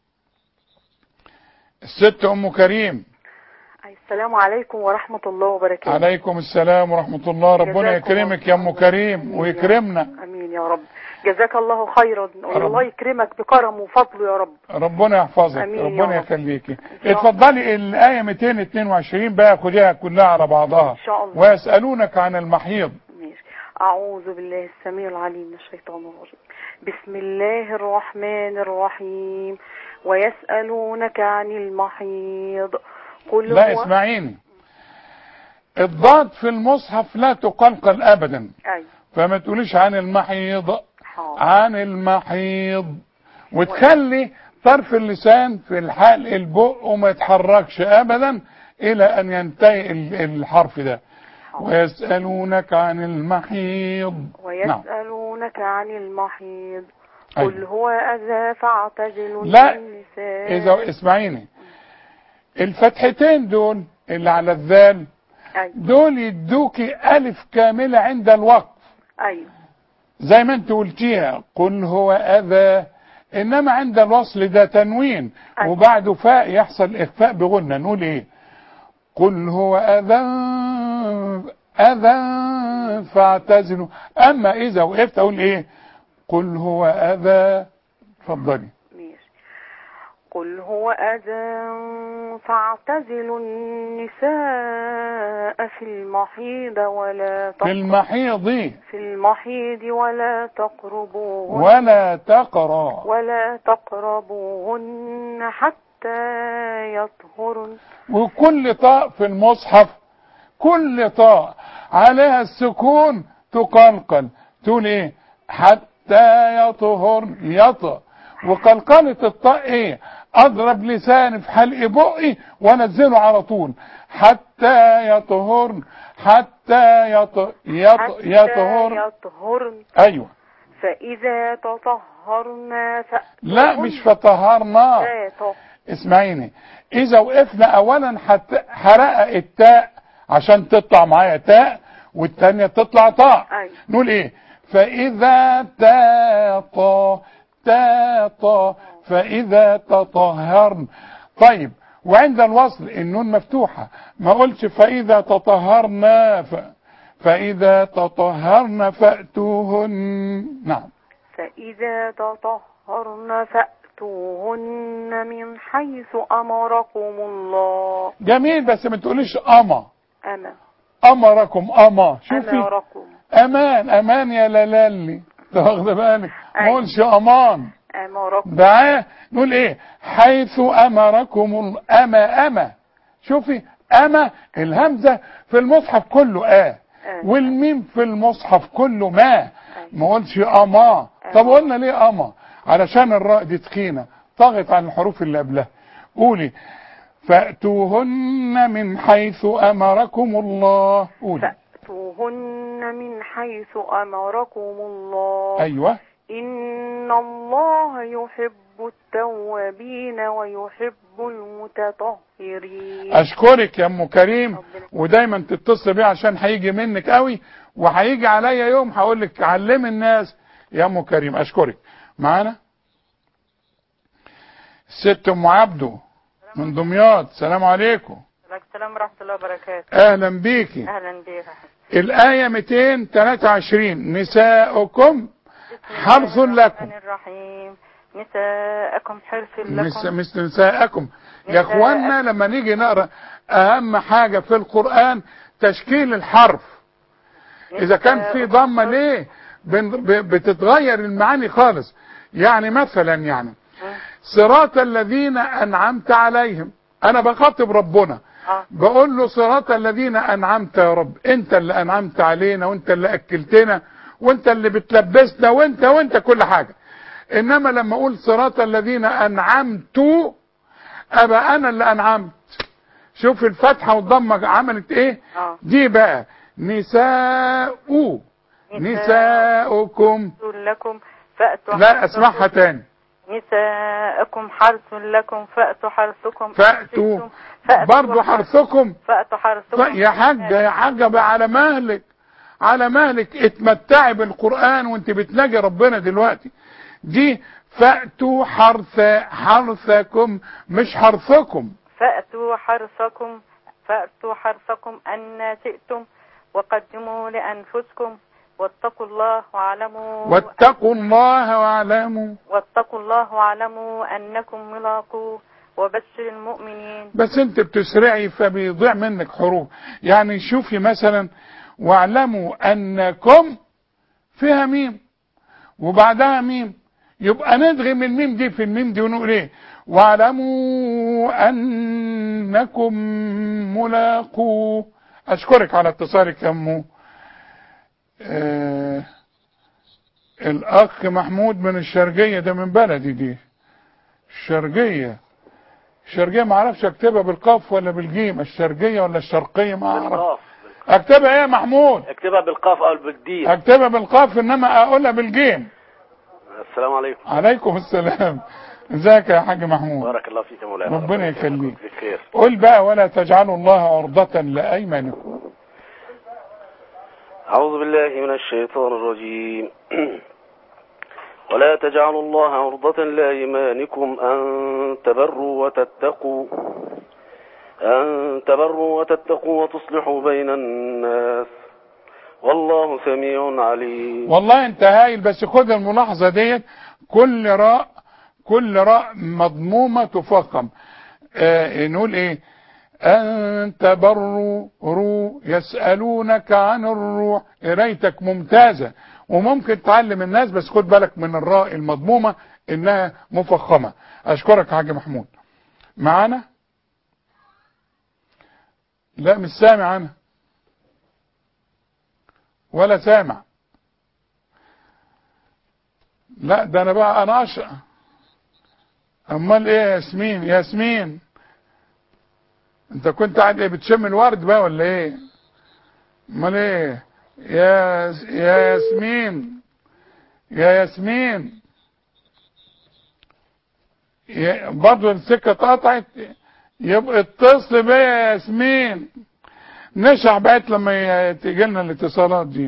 الست ام كريم
السلام عليكم ورحمة الله وبركاته
عليكم السلام ورحمة الله ربنا
جزاكم
يكرمك يا ام كريم ويكرمنا
أمين يا رب جزاك الله خيرا والله يكرمك بكرم وفضله يا رب
ربنا يحفظك
أمين يا
ربنا
رب.
يخليكي اتفضلي الآية 222 بقى خديها كلها على بعضها
إن شاء الله.
ويسألونك عن المحيض
ماشي. أعوذ بالله السميع العليم من الشيطان الرجيم بسم الله الرحمن الرحيم ويسألونك عن المحيض قل
لا
هو
اسمعيني الضاد في المصحف لا تقلقل أبدا
أيوة.
فما تقوليش عن المحيض عن المحيض وتخلي طرف اللسان في الحلق البق وما يتحركش ابدا الى ان ينتهي ال- الحرف ده ويسألونك عن المحيض نعم
ويسألونك عن المحيض
أيوة.
قل هو أذى فاعتزلوا
لا
النساء
اذا اسمعيني الفتحتين دول اللي على الذال
أيوة.
دول يدوكي الف كاملة عند الوقف
أيوة
زي ما انت قلتيها قل هو اذى انما عند الوصل ده تنوين وبعده فاء يحصل اخفاء بغنى نقول ايه قل هو اذى اذى فاعتزلوا اما اذا وقفت اقول ايه قل هو اذى اتفضلي
قل هو أذى فاعتزلوا النساء في المحيض ولا
في
تقربوا
المحيض
في المحيض ولا تقربوهن
ولا تقرا
ولا تقربوهن حتى يطهرن
وكل طاء في المصحف كل طاء عليها السكون تقلقل تقول ايه حتى يطهر يط وقلقلة الطاء ايه اضرب لساني في حلق بقي وانزله على طول حتى يطهر حتى يط يط يطهر
يطهرن
ايوه
فإذا تطهرن فأتوهن
لا مش فطهرنا
لا يطهر
اسمعيني اذا وقفنا اولا حت- حرقق التاء عشان تطلع معايا تاء والتانية تطلع طاء
أيوة.
نقول ايه فاذا تاطا تاطا فاذا تطهرن طيب وعند الوصل النون مفتوحة ما قلتش فاذا تطهرنا ف... فاذا تطهرن فاتوهن نعم
فإذا تطهرن فأتوهن من حيث أمركم الله
جميل بس ما تقوليش اما
أنا
امركم اما شوفي
أمركم
امان امان يا لالي تاخد بالك ما قولش امان
أمركم
بقى نقول ايه حيث امركم ال- اما اما شوفي اما الهمزه في المصحف كله اه والميم في المصحف كله ما ما قلتش اما طب قلنا ليه اما علشان الراء دي تخينه طغت عن الحروف اللي قبلها قولي فاتوهن من حيث امركم الله قولي
فأتوهن من حيث أمركم الله
ايوه
إن الله يحب التوابين ويحب المتطهرين
اشكرك يا ام كريم ودايما تتصل بيه عشان هيجي منك قوي وهيجي عليا يوم هقول لك علمي الناس يا ام كريم اشكرك معانا الست ام عبده من دمياط السلام عليكم
السلام ورحمة الله وبركاته
اهلا بيكي
أهلا بيك
الايه 223 نساؤكم حرث لكم
الرحمن الرحيم نساءكم حرث
مس-
لكم
مثل نساءكم يا اخوانا لما نيجي نقرا اهم حاجه في القران تشكيل الحرف اذا كان في ضمه ليه بن- ب- بتتغير المعاني خالص يعني مثلا يعني صراط الذين انعمت عليهم انا بخاطب ربنا بقول له صراط الذين انعمت يا رب انت اللي انعمت علينا وانت اللي اكلتنا وانت اللي بتلبسنا وانت وانت كل حاجه انما لما اقول صراط الذين انعمت ابقى انا اللي انعمت شوف الفتحه والضمه عملت ايه دي بقى نساء نساؤكم
لكم فأتوا
لا
حرثكم-
اسمعها تاني
نساءكم حرث لكم فأتوا حرثكم
فأتوا برضو حرثكم
فأتوا حرثكم
يا حاجة يا حاجة بقى على مهلك على مهلك اتمتعي بالقرآن وانت بتناجي ربنا دلوقتي دي فأتوا حرث حرثكم مش حرثكم
فأتوا حرثكم فأتوا حرثكم أن شئتم وقدموا لأنفسكم واتقوا الله واعلموا
واتقوا الله واعلموا
واتقوا الله واعلموا أنكم ملاقوه وبشر المؤمنين
بس انت بتسرعي فبيضيع منك حروف يعني شوفي مثلا واعلموا انكم فيها ميم وبعدها ميم يبقى ندغم الميم دي في الميم دي ونقول ايه واعلموا انكم ملاقوه اشكرك على اتصالك يا امو آه الاخ محمود من الشرقية ده من بلدي دي الشرقية الشرقية ما اعرفش اكتبها بالقاف ولا بالجيم الشرقية ولا الشرقية ما اعرف اكتبها ايه يا محمود
اكتبها بالقاف او بالدين
اكتبها بالقاف انما اقولها بالجيم
السلام عليكم
عليكم السلام ازيك يا حاج محمود
بارك الله فيك يا مولانا
ربنا يخليك
بخير
قل بقى ولا تجعلوا الله عرضة لأيمانكم
أعوذ بالله من الشيطان الرجيم ولا تجعلوا الله عرضة لأيمانكم أن تبروا وتتقوا أن تبروا وتتقوا وتصلحوا بين الناس والله سميع عليم
والله انت هايل بس خد الملاحظة ديت كل راء كل راء مضمومة تفخم آه نقول ايه أن تبروا رو يسألونك عن الروح قرايتك ممتازة وممكن تعلم الناس بس خد بالك من الراء المضمومة إنها مفخمة أشكرك يا حاج محمود معانا لا مش سامع أنا ولا سامع لا ده أنا بقى أنا أشقى أمال إيه يا ياسمين ياسمين انت كنت قاعد ايه بتشم الورد بقى ولا ايه امال ايه يا يا ياسمين يا ياسمين يا برضه السكه اتقطعت يبقى اتصل بيا يا ياسمين نشع بقت لما تيجي لنا الاتصالات دي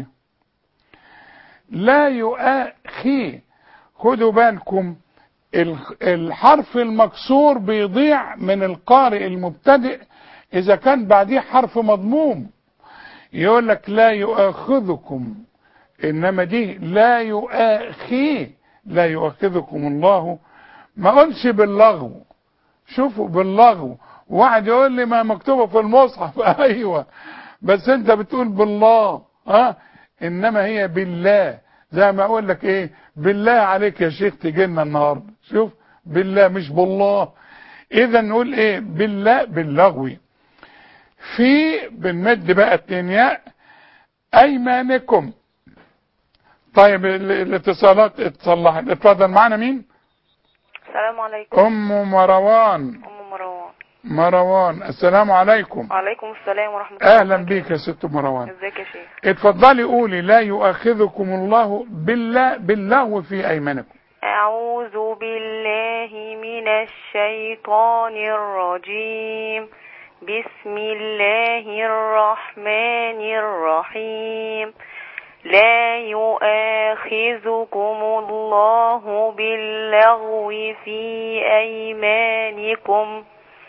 لا يؤاخي خدوا بالكم الحرف المكسور بيضيع من القارئ المبتدئ اذا كان بعديه حرف مضموم يقول لك لا يؤاخذكم انما دي لا يؤاخي لا يؤاخذكم الله ما قلش باللغو شوفوا باللغو واحد يقول لي ما مكتوبه في المصحف ايوه بس انت بتقول بالله ها انما هي بالله زي ما اقول لك ايه بالله عليك يا شيخ تجي لنا النهارده شوف بالله مش بالله اذا نقول ايه بالله باللغو في بنمد بقى اتنين ياء ايمانكم طيب ال- الاتصالات اتصلحت اتفضل معنا مين
السلام عليكم
ام مروان
أم مروان
مروان السلام عليكم
وعليكم السلام ورحمة الله
اهلا بيك يا ست مروان
ازيك يا شيخ
اتفضلي قولي لا يؤاخذكم الله بالله باللغو في ايمانكم
أعوذ بالله من الشيطان الرجيم بسم الله الرحمن الرحيم لا يؤاخذكم الله باللغو في أيمانكم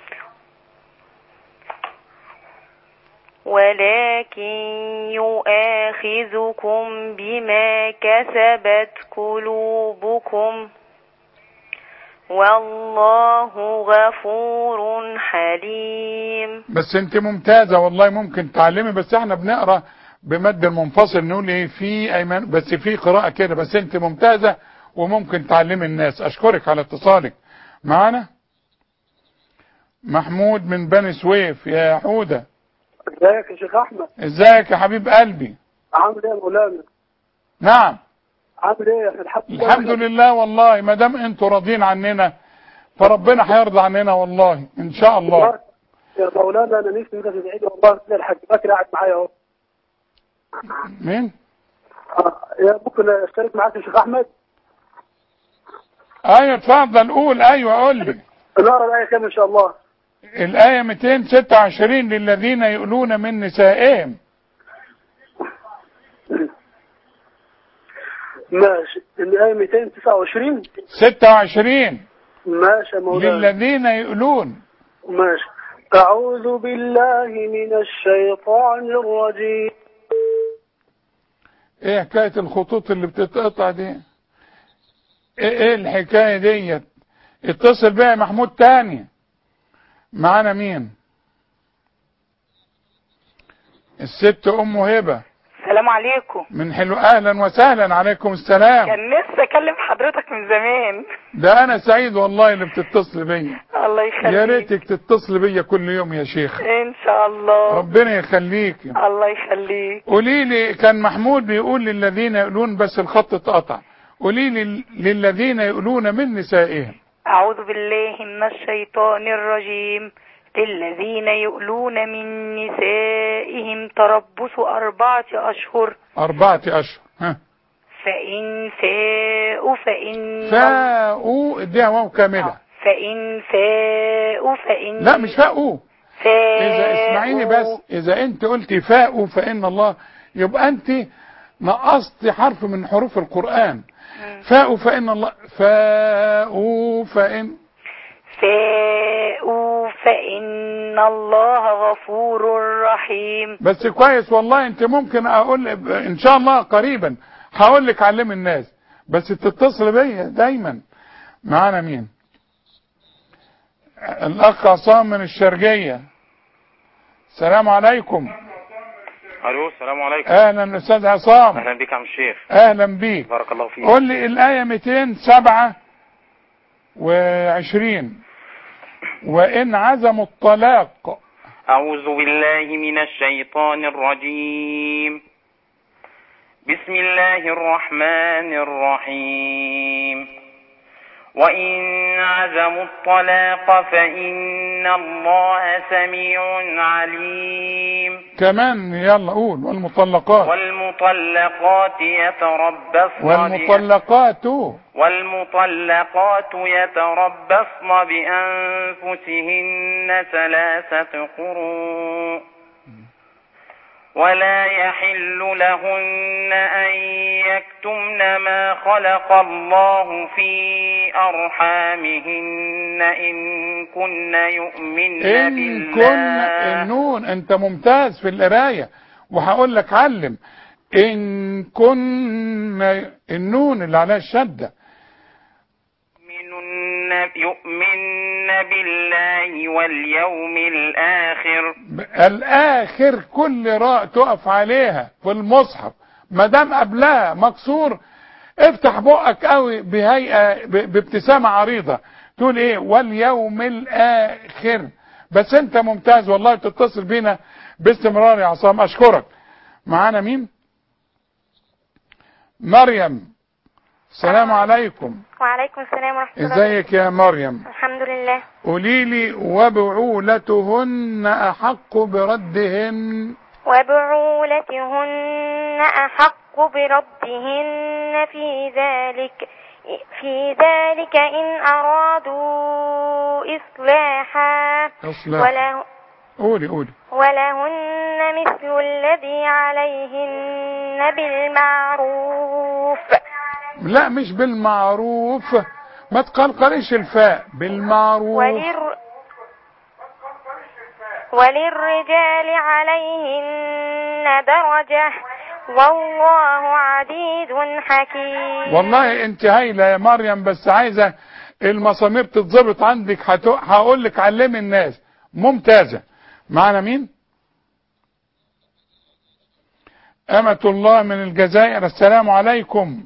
ولكن يؤاخذكم بما كسبت قلوبكم والله غفور حليم
بس انت ممتازة والله ممكن تعلمي بس احنا بنقرا بمد المنفصل نقول ايه في ايمان بس في قراءة كده بس انت ممتازة وممكن تعلمي الناس اشكرك على اتصالك معنا محمود من بني سويف يا حودة
ازيك يا شيخ احمد
ازيك يا حبيب قلبي
عامل ايه يا مولانا
نعم
عامل ايه يا اخي الحمد لله
الحمد لله والله ما دام انتوا راضيين عننا فربنا هيرضى عننا والله ان شاء الله
يا مولانا انا نفسي نفسي تدعي لي والله كده الحاج بكر قاعد معايا اهو
مين
آه، يا ممكن اشترك معاك يا شيخ احمد
ايوه اتفضل قول ايوه قول لي
نقرا الايه كام ان شاء الله
الآية 226 للذين يؤلون من نسائهم
ماشي الايه 229
26
ماشي يا مولانا
للذين يؤلون
ماشي أعوذ بالله من الشيطان الرجيم
ايه حكاية الخطوط اللي بتتقطع دي ايه, ايه الحكاية ديت اتصل بيها يا محمود تاني معانا مين الست ام هبة
السلام عليكم
من حلو اهلا وسهلا عليكم السلام
كان نفسي اكلم حضرتك من زمان
ده انا سعيد والله اللي بتتصل بيا
الله يخليك
يا ريتك تتصل بيا كل يوم يا شيخ
ان شاء الله
ربنا يخليك
الله يخليك
قولي لي كان محمود بيقول للذين يقولون بس الخط اتقطع قولي لي للذين يقولون من نسائهم
أعوذ بالله من الشيطان الرجيم للذين يؤلون من نسائهم تربص أربعة أشهر
أربعة أشهر ها
فإن فاءوا فإن
فاءوا اديها واو كاملة
فإن فاءوا فإن
لا مش فاءوا
فاءوا
إذا اسمعيني بس إذا أنت قلتي فاءوا فإن الله يبقى أنت نقصت حرف من حروف القرآن فاءوا فإن الله فاءوا فإن
فاءوا فإن الله غفور رحيم
بس كويس والله انت ممكن اقول ان شاء الله قريبا هقول لك علم الناس بس تتصل بيا دايما معانا مين الاخ عصام من الشرقية السلام عليكم
الو السلام عليكم
اهلا استاذ عصام
اهلا بك يا عم الشيخ
اهلا بيك
بارك الله فيك
قول لي الايه 227 وان عزموا الطلاق
اعوذ بالله من الشيطان الرجيم بسم الله الرحمن الرحيم وإن عزموا الطلاق فإن الله سميع عليم
كمان يلا قول والمطلقات
والمطلقات يتربصن
والمطلقات
والمطلقات يتربصن بأنفسهن ثلاثة قروء ولا يحل لهن أن يكتمن ما خلق الله في أرحامهن إن كن يؤمن
إن
بالله
كن النون أنت ممتاز في القراية وهقول لك علم إن كن النون اللي عليها الشدة
يؤمن- يؤمن بالله واليوم الآخر
الآخر كل راء تقف عليها في المصحف ما دام قبلها مكسور افتح بقك قوي بهيئه ب- بابتسامه عريضه تقول ايه واليوم الاخر بس انت ممتاز والله تتصل بينا باستمرار يا عصام اشكرك معانا مين مريم السلام عليكم
وعليكم السلام ورحمة الله
ازيك يا مريم
الحمد لله
قولي لي وبعولتهن احق بردهن
وبعولتهن أحق بردهن في ذلك في ذلك إن أرادوا إصلاحا
اصلاح
وله
قولي قولي
ولهن مثل الذي عليهن بالمعروف
لا مش بالمعروف ما تقلقليش الفاء بالمعروف
ولر وللرجال عليهن درجة والله عزيز حكيم
والله انت هايله يا مريم بس عايزه المسامير تتظبط عندك هقول لك علمي الناس ممتازه معنا مين أمة الله من الجزائر السلام عليكم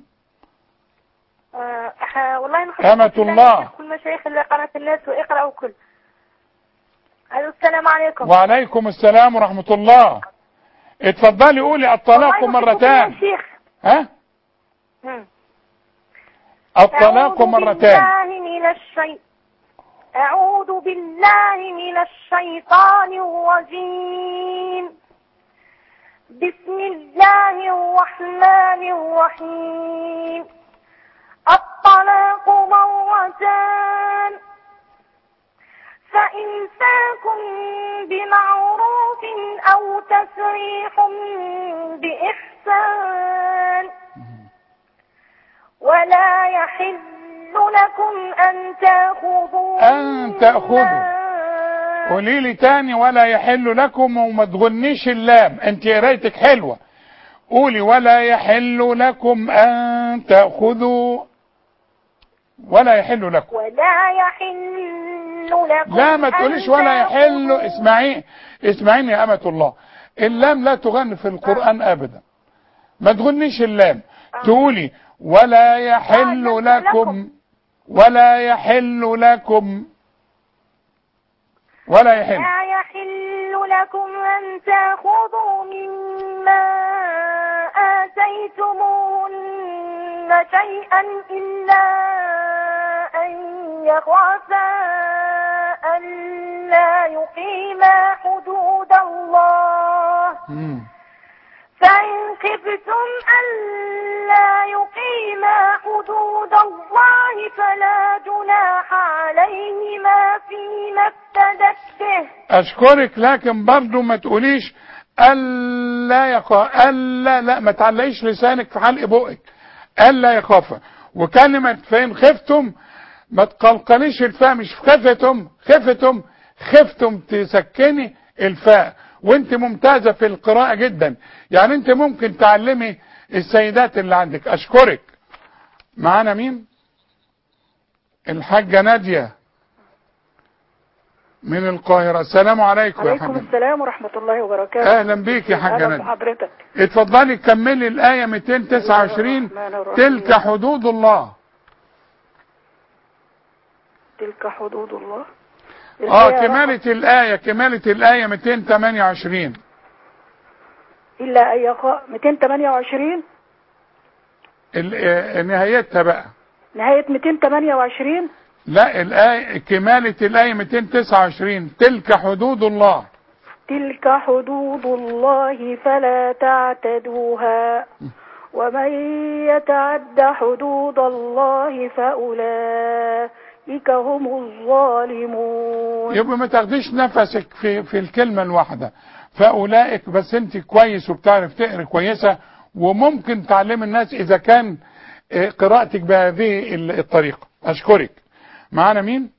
آه آه، والله نحب
أمة الله.
كل مشايخ اللي قناة الناس واقرأ وكل ألو السلام عليكم
وعليكم السلام ورحمة الله اتفضلي قولي الطلاق
والله نحبكم
مرتان
يا شيخ
ها
مم.
الطلاق
أعوذ
مرتان
بالله من الشي... أعوذ بالله من الشيطان الرجيم بسم الله الرحمن الرحيم الطلاق مرتان فإمساك بمعروف أو تسريح بإحسان ولا يحل لكم أن تأخذوا
أن تأخذوا قولي لي تاني ولا يحل لكم وما تغنيش اللام انت قرايتك حلوة قولي ولا يحل لكم أن تأخذوا ولا يحل لكم
ولا يحل لكم
لا ما
أن
تقوليش ولا يحل
تأخذوا
اسمعي اسمعيني يا أمة الله اللام لا تغني في القرآن أبدا ما تغنيش اللام تقولي ولا يحل لكم ولا يحل لكم ولا يحل
لا يحل لكم أن تأخذوا مما آتيتموهن شيئا إلا أن يخافا أن لا يقيما حدود الله
مم.
فإن خفتم ألا يقيما حدود الله فلا جناح عليهما فيما افتدت به
اشكرك لكن برضو ما تقوليش الا يخاف الا لا ما تعلقيش لسانك في حلق بقك الا يخاف وكلمة فإن خفتم ما تقلقليش الفاء مش خفتم خفتم خفتم تسكني الفاء وانت ممتازة في القراءة جدا يعني انت ممكن تعلمي السيدات اللي عندك اشكرك معانا مين الحاجة نادية من القاهرة السلام عليكم يا
عليكم
حاجة
السلام ورحمة الله وبركاته
اهلا بيك يا حاجة
أهلا
نادية
بحضرتك
اتفضلي كملي الآية 229
الرحمن الرحيم.
تلك حدود الله
تلك حدود الله
اه
الآية
كمالة الآية كمالة الآية 228
إلا أن يقع 228
ال- آه، نهايتها بقى
نهاية 228
لا الآية كمالة الآية 229 تلك حدود الله
تلك حدود الله فلا تعتدوها ومن يتعد حدود الله فأولئك هم الظالمون
يبقى ما تاخديش نفسك في في الكلمة الواحدة فأولئك بس انت كويس وبتعرف تقري كويسة وممكن تعلم الناس إذا كان آه، قراءتك بهذه ال- الطريقة أشكرك معانا مين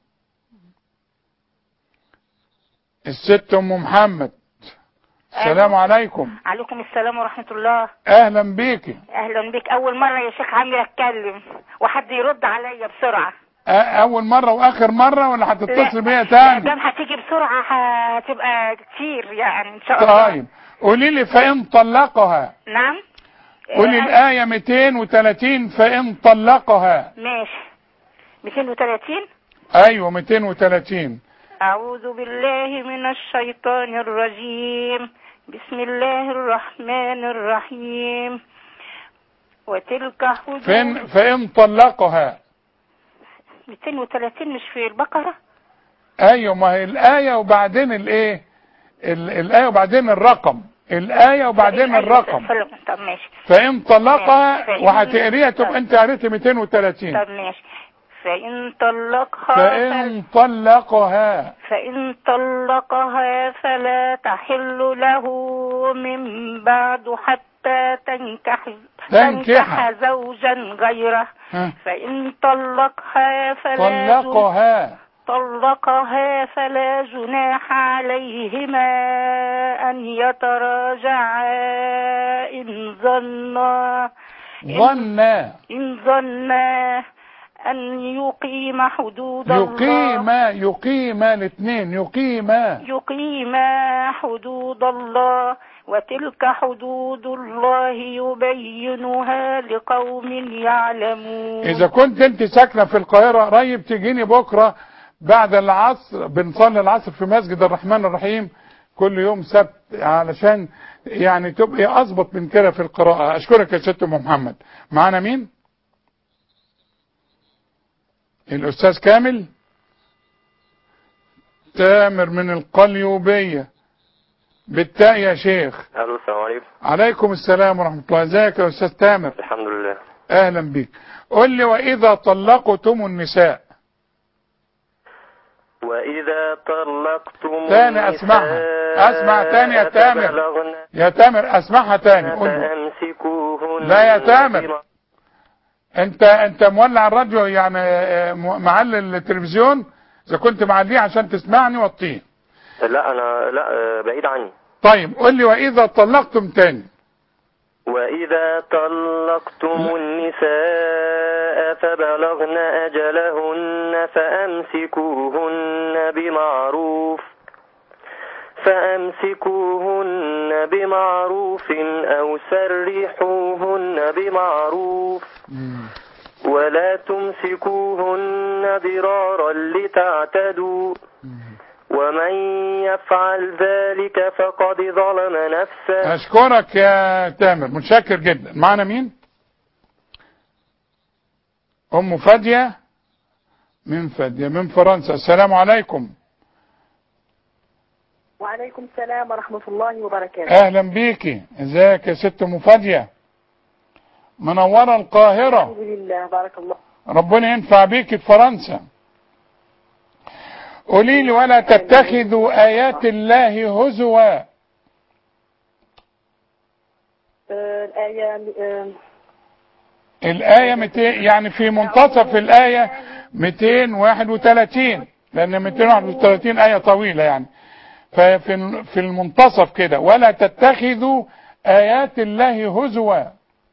الست أم محمد السلام عليكم
عليكم السلام ورحمة الله
أهلا بيكي
أهلا بك أول مرة يا شيخ عامر أتكلم وحد يرد عليا بسرعة
آه، أول مرة وآخر مرة ولا هتتصل بيا
لا،
تاني
دام هتيجي بسرعة هتبقى كتير يعني إن شاء الله
طيب قولي لي فإن طلقها
نعم
قولي الآية 230 فإن طلقها
ماشي 230
أيوة 230
أعوذ بالله من الشيطان الرجيم بسم الله الرحمن الرحيم وتلك حدود
فإن, فإن طلقها
230 مش في البقرة
أيوة ما هي الآية وبعدين الإيه ال- الآية وبعدين الرقم الآية وبعدين الرقم
طب ماشي
فإن طلقها
فإن-
وهتقريها تبقى أنت قريتي 230
طب ماشي فإن طلقها
فإن طلقها
فإن طلقها فلا تحل له من بعد حتى تنكح
تنكح.
زوجا غيره
ها.
فإن طلقها فلا جن-
طلقها
طلقها فلا جناح عليهما أن يتراجعا إن ظنا
ظنا
إن ظنا أن يقيم حدود الله
يقيم يقيم الاثنين يقيم
يقيم حدود الله وتلك حدود الله يبينها لقوم يعلمون
إذا كنت أنت ساكنة في القاهرة قريب تجيني بكرة بعد العصر بنصلي العصر في مسجد الرحمن الرحيم كل يوم سبت علشان يعني تبقي أظبط من كده في القراءة أشكرك يا ست أم محمد معانا مين؟ الأستاذ كامل تامر من القليوبية بالتاء يا شيخ
الو السلام عليكم
عليكم السلام ورحمة الله ازيك يا أستاذ تامر
الحمد لله
أهلا بك قل لي وإذا طلقتم النساء
وإذا طلقتم
تاني أسمعها أسمع تاني يا تامر
فبلغن
يا تامر أسمعها تاني قول له.
فأمسكوهن
لا يا تامر انت انت مولع الراديو يعني آه، م- معلي التلفزيون اذا كنت معليه عشان تسمعني وطيه
لا أنا لا آه، بعيد عني
طيب قول لي واذا طلقتم تاني
وإذا طلقتم النساء فبلغن أجلهن فأمسكوهن بمعروف فأمسكوهن بمعروف أو سرحوهن بمعروف ولا تمسكوهن ضرارا لتعتدوا ومن يفعل ذلك فقد ظلم نفسه
اشكرك يا تامر متشكر جدا معنا مين ام فادية من فادية من فرنسا السلام عليكم
وعليكم السلام ورحمة الله وبركاته
اهلا بيكي ازيك يا ست ام فادية منورة القاهرة
الحمد لله بارك الله
ربنا ينفع بيكي في فرنسا قولي لي ولا تتخذوا آيات الله هزوا
آه الآية آه
الآية 200 يعني في منتصف الآية 231 لأن 231 آية طويلة يعني ففي في المنتصف كده ولا تتخذوا آيات الله هزوا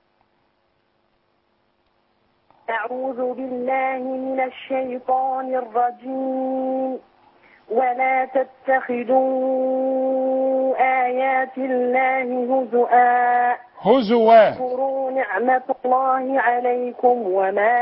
أعوذ بالله من الشيطان الرجيم ولا تتخذوا آيات الله هزؤا
هزوا
اذكروا نعمة الله عليكم وما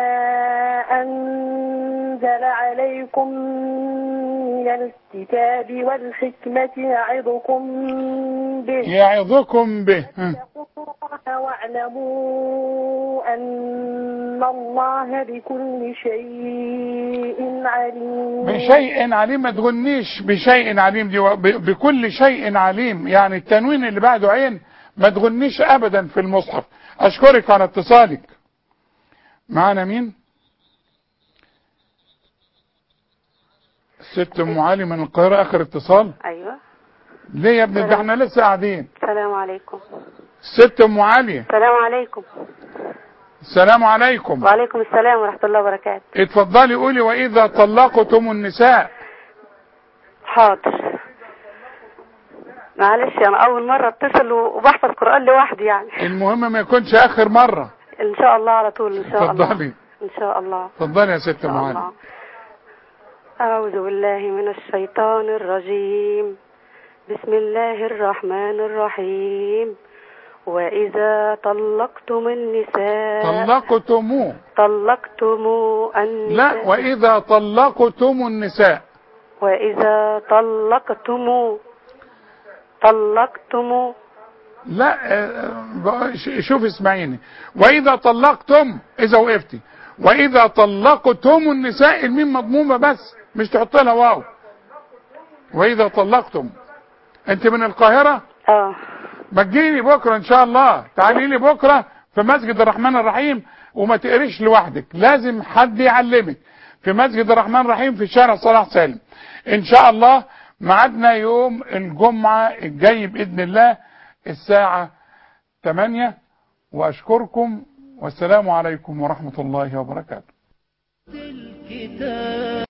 أنزل عليكم من الكتاب والحكمة يعظكم به
يعظكم به
الله واعلموا أن الله بكل شيء عليم
بشيء عليم ما تغنيش بشيء عليم دي ب- بكل شيء عليم يعني التنوين اللي بعده عين ما تغنيش ابدا في المصحف اشكرك على اتصالك معنا مين ست ام علي من القاهره اخر اتصال
ايوه
ليه يا ابني ده احنا لسه قاعدين
السلام عليكم
ست ام علي
السلام عليكم
السلام عليكم
وعليكم السلام ورحمة الله وبركاته
اتفضلي قولي واذا طلقتم النساء
حاضر معلش انا اول مرة اتصل وبحفظ قرآن لوحدي يعني
المهم ما يكونش اخر مره
ان شاء الله على طول ان شاء الله
اتفضلي
ان شاء الله
اتفضلي يا ست
إن
ام
شاء
علي
الله أعوذ بالله من الشيطان الرجيم بسم الله الرحمن الرحيم
وإذا طلقتم النساء
طلقتم
طلقتم النساء
لا وإذا طلقتم النساء
وإذا طلقتم طلقتم
لا آه، بقى- ش- شوف اسمعيني وإذا طلقتم إذا وقفتي وإذا طلقتم النساء الميم مضمومة بس مش تحط لها واو وإذا طلقتم أنت من القاهرة
اه
ما تجيلي بكرة إن شاء الله تعالي لي بكرة في مسجد الرحمن الرحيم وما تقريش لوحدك لازم حد يعلمك في مسجد الرحمن الرحيم في شارع صلاح سالم إن شاء الله ميعادنا يوم الجمعة الجاي بإذن الله الساعة 8 وأشكركم والسلام عليكم ورحمة الله وبركاته